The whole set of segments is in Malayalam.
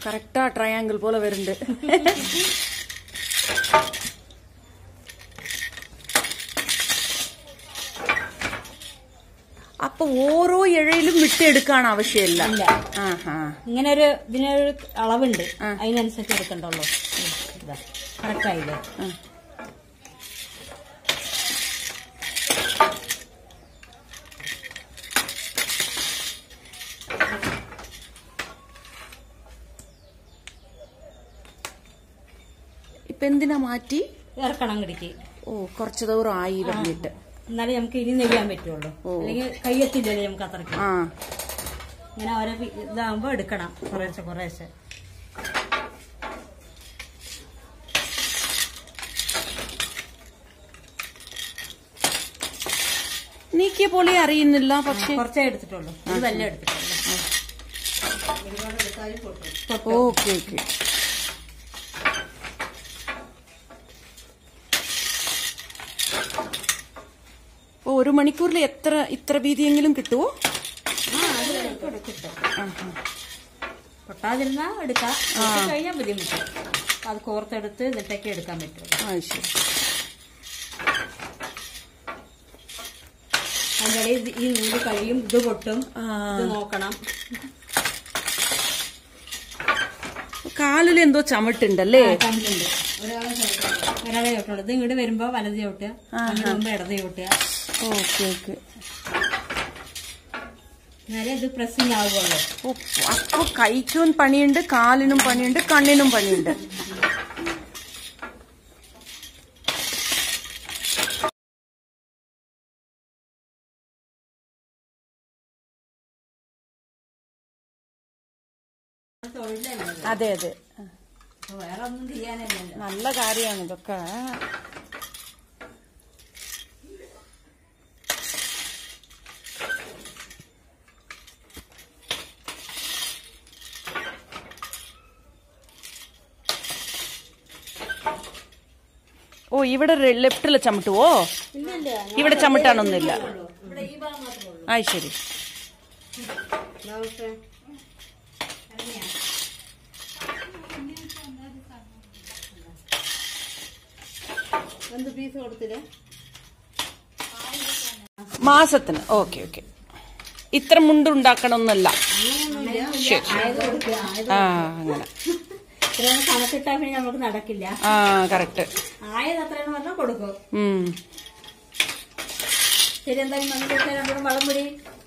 കറക്റ്റാ ട്രയാങ്കിൾ പോലെ വരുന്നുണ്ട് അപ്പൊ ഓരോ ഇഴയിലും വിട്ടെടുക്കാൻ ആവശ്യമില്ല ഇല്ല ആഹാ ഇങ്ങനെ ഒരു ഇതിനൊരു അളവുണ്ട് അതിനനുസരിച്ച് എടുക്കണ്ടുള്ളൂ ഇതാ കറക്റ്റ് ആയില്ലേ ആ. ഇപ്പൊ എന്തിനാ മാറ്റി ഇറക്കണം കിടിക്ക് ഓ കുറച്ചു ദൂരം ആയി പറഞ്ഞിട്ട് എന്നാലേ നമുക്ക് ഇനി നെയ്യാൻ പറ്റുള്ളൂ അല്ലെങ്കിൽ കയ്യെത്തില്ലല്ലേ നമുക്ക് അത്രയ്ക്ക് ആ ഇങ്ങനെ ഓരോ പി- ഇതാകുമ്പോ എടുക്കണം കുറേശ്ശെ കുറേശ്ശെ നീക്കിയ പോലെ അറിയുന്നില്ല പക്ഷെ കുറച്ചേ എടുത്തിട്ടുള്ളൂ ഇത് വല്ല എടുത്തിട്ടുള്ളൂ ഓക്കെ ഓക്കെ ഓ ഒരു മണിക്കൂറിൽ എത്ര ഇത്ര വീതിയെങ്കിലും കിട്ടുമോ പൊട്ടാതിരുന്നാ എടുക്കാം പൊട്ടി കഴിഞ്ഞാൽ ബുദ്ധിമുട്ട് അത് കോർത്തെടുത്ത് എന്നിട്ടൊക്കെ എടുക്കാൻ പറ്റുള്ളൂ ആ ശരി അതിന്റെ ഇടയിൽ ഇത് ഈ നൂല് കഴിയും ഇത് പൊട്ടും ആ. ഇത് നോക്കണം കാലിൽ എന്തോ ചമട്ടുണ്ടല്ലേ കണ്ടിട്ടുണ്ട് ഒരാളെ ചവിട്ടുള്ളൂ ഇത് ഇങ്ങോട്ട് വരുമ്പോ വലത് ചവിട്ടുക അങ്ങോട്ട് പോകുമ്പോ ഇടത് ചവിട്ടുക ഓക്കെ ഓക്കെ എന്നാലേ ഇത് പ്രസ്സിങ് ആവുകയുള്ളൂ ഓ അപ്പൊ കൈക്കും പണിയുണ്ട് കാലിനും പണിയുണ്ട് കണ്ണിനും പണിയുണ്ട് അതെ അതെ അപ്പൊ വേറെ ഒന്നും ചെയ്യാനല്ലല്ലോ നല്ല കാര്യമാണ് ഇതൊക്കെ ഓ ഇവിടെ ലെഫ്റ്റിൽ ചമട്ടുവോ ഇവിടെ ചമട്ടാനൊന്നുമില്ല ഇവിടെ ഈ ഭാഗം മാത്രമേ ഉള്ളൂ ആ ശരി എന്ത് പീസ് കൊടുത്തില്ലേ മാസത്തിന് ഓക്കെ ഓക്കെ ഇത്ര മുണ്ടുണ്ടാക്കണമെന്നല്ല ശരി ആയത് കൊടുക്കുക ആയത് ആ അങ്ങനെ ഇത്രയും കണക്കിട്ടാൽ പിന്നെ നമുക്ക് നടക്കില്ല ആ കറക്റ്റ് ആയത് അത്രയെന്ന് പറഞ്ഞാൽ കൊടുക്കും ഉം ശരി എന്തായാലും മണ്ണിലൊക്കെ രണ്ടും വളം പിടി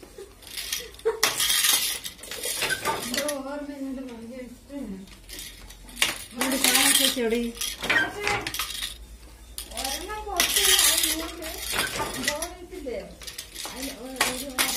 ചെടി ഒരെണ്ണം പൊട്ടി ആ നൂല്